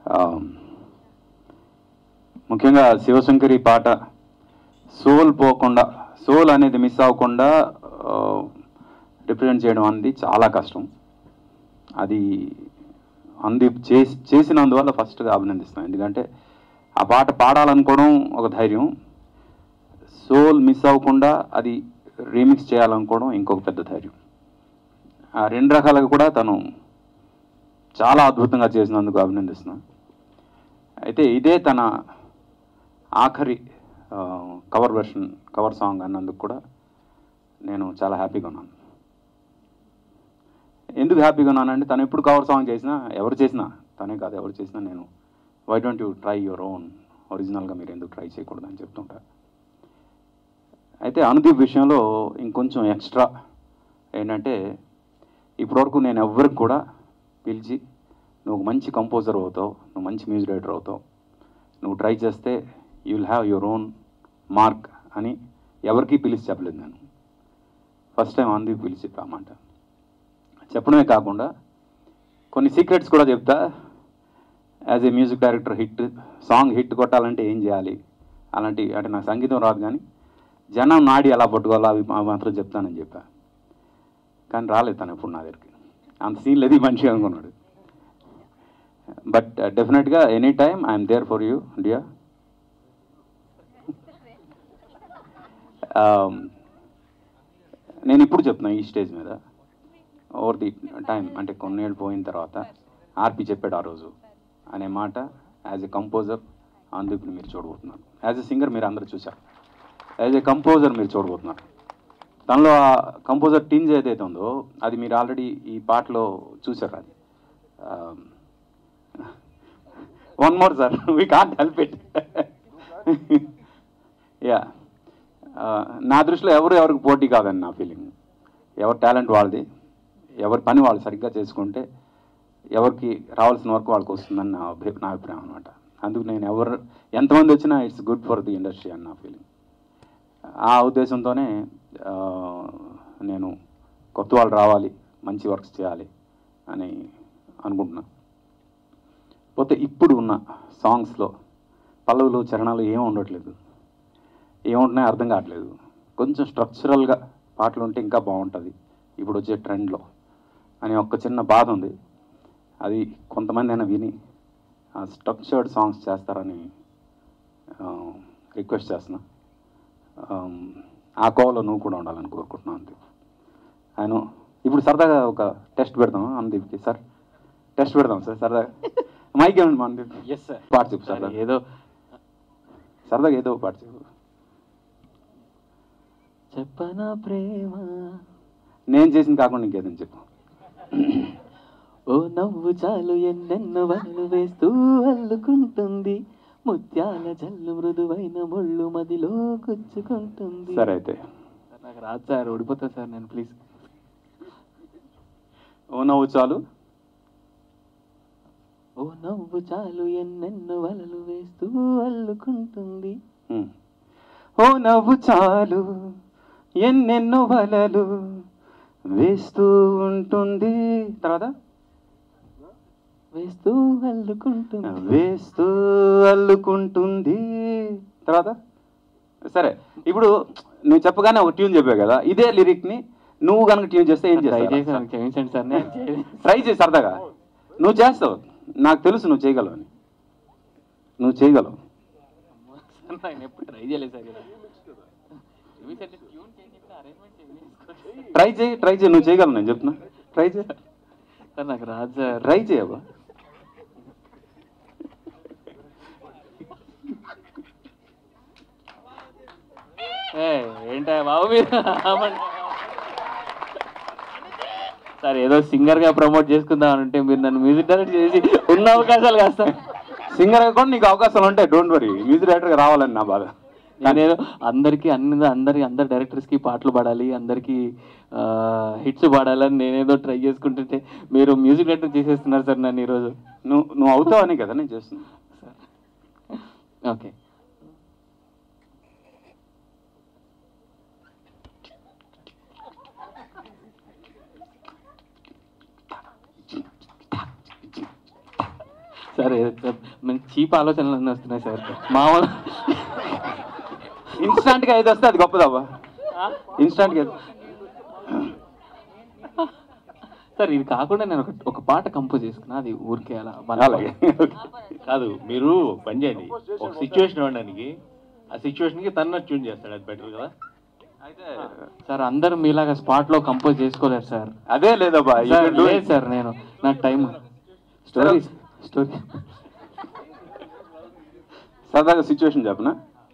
ఆ, ముఖ్యంగా శివశంకరి పాట సోల్ పోకుండా సోల్ అనేది మిస్ అవ్వకుండా రిప్రజెంట్ చేయడం అనేది చాలా కష్టం అది అందీప్ చేసి చేసినందువల్ల ఫస్ట్గా అభినందిస్తున్నాను ఎందుకంటే ఆ పాట పాడాలనుకోవడం ఒక ధైర్యం సోల్ మిస్ అవ్వకుండా అది రీమిక్స్ చేయాలనుకోవడం ఇంకొక పెద్ద ధైర్యం ఆ రెండు రకాలుగా కూడా తను చాలా అద్భుతంగా చేసినందుకు అభినందిస్తున్నాను అయితే ఇదే తన ఆఖరి కవర్ వెర్షన్ కవర్ సాంగ్ అన్నందుకు కూడా నేను చాలా హ్యాపీగా ఉన్నాను ఎందుకు హ్యాపీగా ఉన్నానంటే తను ఎప్పుడు కవర్ సాంగ్ చేసినా ఎవరు చేసినా తనే కాదు ఎవరు చేసినా నేను why don't you try your own ఒరిజినల్గా మీరు ఎందుకు ట్రై చేయకూడదు అని చెప్తుంటా అయితే అనుదీప్ విషయంలో ఇంకొంచెం ఎక్స్ట్రా ఏంటంటే ఇప్పటివరకు నేను ఎవ్వరికి కూడా పిలిచి నువ్వు ఒక మంచి కంపోజర్ అవుతావు నువ్వు మంచి మ్యూజిక్ డైరెక్టర్ అవుతావు నువ్వు ట్రై చేస్తే you will have your own mark అని ఎవరికీ పిలిచి చెప్పలేదు నేను ఫస్ట్ టైం అందుకు పిలిచి చెప్పామాట చెప్పడమే కాకుండా కొన్ని సీక్రెట్స్ కూడా చెప్తా as a music director hit song hit కొట్టాలంటే ఏం చేయాలి అలాంటి అంటే నాకు సంగీతం రాదు కానీ జనం నాడి ఎలా పట్టుకోవాలో అవి మా- మాత్రం చెప్తానని చెప్పా కానీ రాలేదు తను ఎప్పుడు నా దగ్గరికి అంత సీన్ లేదు ఈ మనిషి అనుకున్నాడు బట్ డెఫినెట్గా any time I'm there for you dear నేను ఇప్పుడు చెప్తున్నా ఈ స్టేజ్ మీద ఓవర్ ది టైం అంటే కొన్నేళ్ళు పోయిన తర్వాత ఆర్పి చెప్పాడు ఆ రోజు అనే మాట యాజ్ ఎ కంపోజర్ అందుకు మీరు చూడబోతున్నారు యాజ్ ఎ సింగర్ మీరు అందరూ చూశారు యాజ్ ఎ కంపోజర్ మీరు చూడబోతున్నారు తనలో ఆ కంపోజర్ టీన్స్ ఏదైతే ఉందో అది మీరు ఆల్రెడీ ఈ పాటలో చూశారు అది one more sir we can't help it ya నా దృష్టిలో ఎవరు ఎవరికి పోటీ కాదని నా ఫీలింగ్ ఎవరి టాలెంట్ వాళ్ళది ఎవరి పని వాళ్ళు సరిగ్గా చేసుకుంటే ఎవరికి రావాల్సిన వరకు వాళ్ళకి వస్తుందని నా అభి నా అభిప్రాయం అనమాట అందుకు నేను ఎవరు ఎంతమంది వచ్చినా it's good for the industry అని నా ఫీలింగ్ ఆ ఉద్దేశంతోనే ఆ, నేను కొత్త వాళ్ళు రావాలి మంచి వర్క్స్ చేయాలి అని అనుకుంటున్నా పోతే ఇప్పుడు ఉన్న సాంగ్స్లో పల్లవులు చరణాలు ఏం ఉండట్లేదు ఏముంటున్నాయో అర్థం కావట్లేదు కొంచెం స్ట్రక్చరల్గా పాటలు ఉంటే ఇంకా బాగుంటుంది ఇప్పుడు వచ్చే ట్రెండ్లో అని ఒక చిన్న బాధ ఉంది అది కొంతమంది అయినా విని ఆ స్ట్రక్చర్డ్ సాంగ్స్ చేస్తారని రిక్వెస్ట్ చేస్తున్నా ఆమ్, ఆ కోవలో నువ్వు కూడా ఉండాలని కోరుకుంటున్నాను అంతే ఆయన ఇప్పుడు సరదాగా ఒక టెస్ట్ పెడదాం అందీప్కి సార్ టెస్ట్ పెడదాం సార్ సరదాగా మైక్ ఏమండి మన ఎస్ సార్ పాట చెప్పు సరదా ఏదో సరదాగా ఏదో ఒక పాట చెప్పు చెప్పనా ప్రేమ నేను చేసింది కాకుండా ఇంకేదని చెప్పు ఓ నవ్వు చాలు ఎన్నెన్నో వలలు వేస్తూ అల్లుకుంటుంది ముత్యాల జల్లు మృదువైన ముళ్ళు మదిలో గుచ్చుకుంటుంది సరే అయితే సార్, నాకు రాదు సార్ ఓడిపోతా సార్ నేను ప్లీజ్ ఓ నవ్వు చాలు ఓ నవ్వు చాలు ఎన్నెన్నో వలలు వేస్తూ అల్లుకుంటుంది ఉమ్. ఓ నవ్వు చాలు ఎన్నెన్నో వలలు వేస్తూ ఉంటుంది తర్వాత వేస్తూ అల్లుకుంటుంది వేస్తూ అల్లుకుంటుంది తర్వాత సరే ఇప్పుడు నువ్వు చెప్పగానే ఒక ట్యూన్ చెప్పావు కదా ఇదే లిరిక్ ని నువ్వు కనుక ట్యూన్ చేస్తే ఏం ట్రై చేస్తావు చేశాను క్షమించండి సార్ నేను చేయలేదు. ట్రై చేసి సరదాగా నువ్వు చేస్తావు నాకు తెలుసు నువ్వు చేయగలవు అని నువ్వు చేయగలవు సార్, నేను ఎప్పుడు ట్రై చేయలేదు సార్ ఇలా. క్షమించండి, ట్యూన్ చేసి ఇక్కడ arrangement చేసి ట్రై చేయి ట్రై చేయి నువ్వు చేయగలవు నేను చెప్తున్నా ట్రై చేయి సార్ నాకు రాదు సార్ ట్రై చేయవా ఏ, ఏంటా బాబు మీరు ఆపండి. సార్ ఏదో సింగర్ గా ప్రమోట్ చేసుకుందాం అని అంటే మీరు నన్ను మ్యూజిక్ డైరెక్టర్ చేసి ఉన్న అవకాశాలు కాదు సార్ సింగర్ కూడా నీకు అవకాశాలు ఉంటాయి డోంట్ వరీ మ్యూజిక్ డైరెక్టర్గా రావాలని నా బాధ నేనేదో అందరికి అన్ని అందరి అందరి డైరెక్టర్స్ కి పాటలు పాడాలి అందరికి హిట్స్ పాడాలని నేనేదో ట్రై చేసుకుంటుంటే మీరు మ్యూజిక్ డైరెక్టర్ చేసేస్తున్నారు సార్ నన్ను ఈరోజు నువ్వు నువ్వు అవుతావని కదా నేను చేస్తున్నా ఓకే సార్ మంచి చీప్ ఆలోచనలు అన్నీ వస్తున్నాయి సార్ మామూలు ఇన్స్టాంట్గా ఏది వస్తే అది గొప్పదవ్వా ఇన్స్టాంట్గా సార్ ఇది కాకుండా నేను ఒక ఒక పాట కంపోజ్ చేసుకున్నా అది ఊరికే అలా అలాగే కాదు మీరు పని చేయండి ఒక సిచ్యువేషన్ ఇవ్వడానికి ఆ సిచ్యువేషన్కి తన ట్యూన్ చేస్తాడు అది బెటర్ కదా సార్ అందరూ మీలాగా స్పాట్ లో కంపోజ్ చేసుకోలేరు సార్ అదే లేదబ్బా You sir can do it. లేదు సార్ నేను నాకు టైం స్టోరీ స్టోరీ సరదాగా సిచ్యువేషన్ చెప్పనా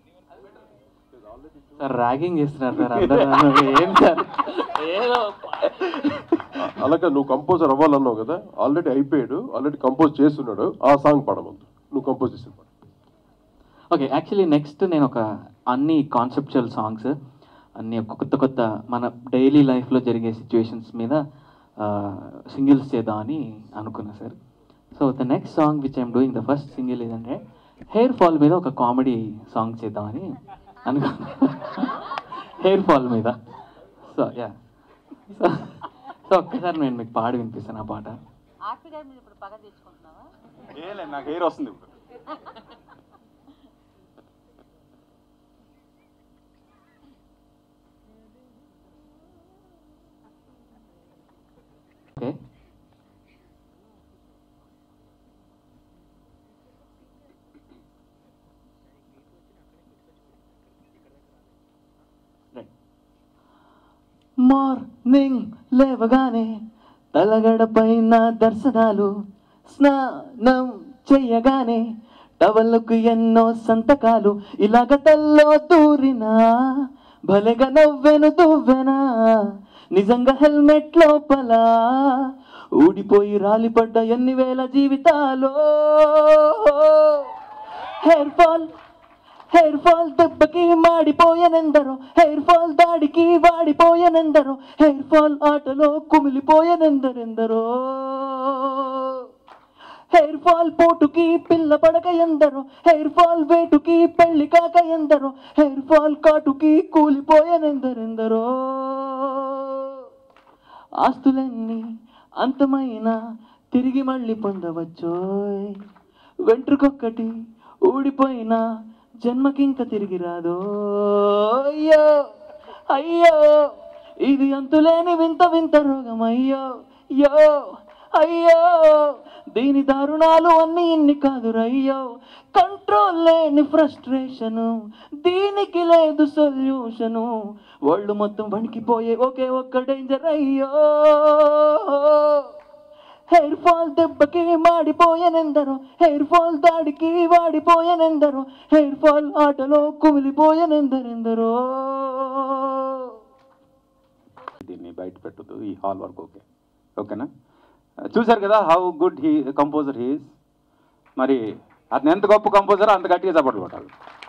సార్ ర్యాగింగ్ చేస్తున్నారు సార్ అందరూ నన్ను. ఏం సార్ ఏదో అలాగే నువ్వు కంపోజర్ అవ్వాలన్నావు కదా ఆల్రెడీ అయిపోయాడు ఆల్రెడీ కంపోజ్ చేస్తున్నాడు ఆ సాంగ్ పాడమందు నువ్వు కంపోజ్ చేసిన పాట ఓకే యాక్చువల్లీ నెక్స్ట్ నేను ఒక అన్ని కాన్సెప్చువల్ సాంగ్స్ అన్ని ఒక కొత్త కొత్త మన డైలీ లైఫ్లో జరిగే సిచ్యువేషన్స్ మీద సింగిల్స్ చేద్దామని అనుకున్నా sir so the next song which I'm doing the first single ఏంటంటే హెయిర్ ఫాల్ మీద ఒక కామెడీ సాంగ్ చేద్దామని అనుకున్నా హెయిర్ ఫాల్ మీద సో యా సో సో ఒక్కసారి నేను మీకు పాడి వినిపిస్తాను ఆ పాట ఆర్పి గారి మీద ఇప్పుడు పగ తెచ్చుకుంటున్నావా ఏ లేదు నాకు హెయిర్ వస్తుంది ఇప్పుడు ఓకే మార్నింగ్ లేవగానే తలగడపైన దర్శనాలు స్నానం చెయ్యగానే టవల్కు ఎన్నో సంతకాలు ఇలాగ తల్లో దూరినా భలేగా నవ్వెను దువ్వెనా నిజంగా హెల్మెట్ లోపల ఊడిపోయి రాలిపడ్డ ఎన్ని వేల జీవితాలు హెయిర్ ఫాల్ హెయిర్ ఫాల్ దెబ్బకి మాడిపోయనెందరో హెయిర్ ఫాల్ దాడికి వాడిపోయనెందరో హెయిర్ ఫాల్ ఆటలో కుమిలిపోయనెందరెందరో హెయిర్ ఫాల్ పోటుకి పిల్ల పడక ఎందరో హెయిర్ ఫాల్ వేటుకి పెళ్లి కాక ఎందరో హెయిర్ ఫాల్ కాటుకి కూలిపోయనెందరెందరో ఆస్తులన్నీ అంతమైన తిరిగి మళ్ళీ పొందవచ్చోయ్ వెంట్రుకొక్కటి ఊడిపోయిన జన్మకింక తిరిగి రాదో అయ్యో అయ్యో ఇది అంతులేని వింత వింత రోగం అయ్యో యో అయ్యో దీని దారుణాలు అన్ని ఇన్ని కాదురయ్యో కంట్రోల్ లేని ఫ్రస్ట్రేషను దీనికి లేదు సొల్యూషను ఒళ్ళు మొత్తం వణికిపోయే ఒకే ఒక్క డేంజర్ అయ్యో హెయిర్ ఫాల్ దెబ్బకి మాడిపోయనెందరో హెయిర్ ఫాల్ దాడికి వాడిపోయనెందరో హెయిర్ ఫాల్ ఆటలో కుమిలిపోయనెందరెందరో దీన్ని బయట పెట్టదు ఈ హాల్ వర్క్ ఓకే ఓకేనా చూశారు కదా how good he composer he's మరి అతను ఎంత గొప్ప కంపోజర్ అంత గట్టిగా చప్పట్లు కొట్టాలి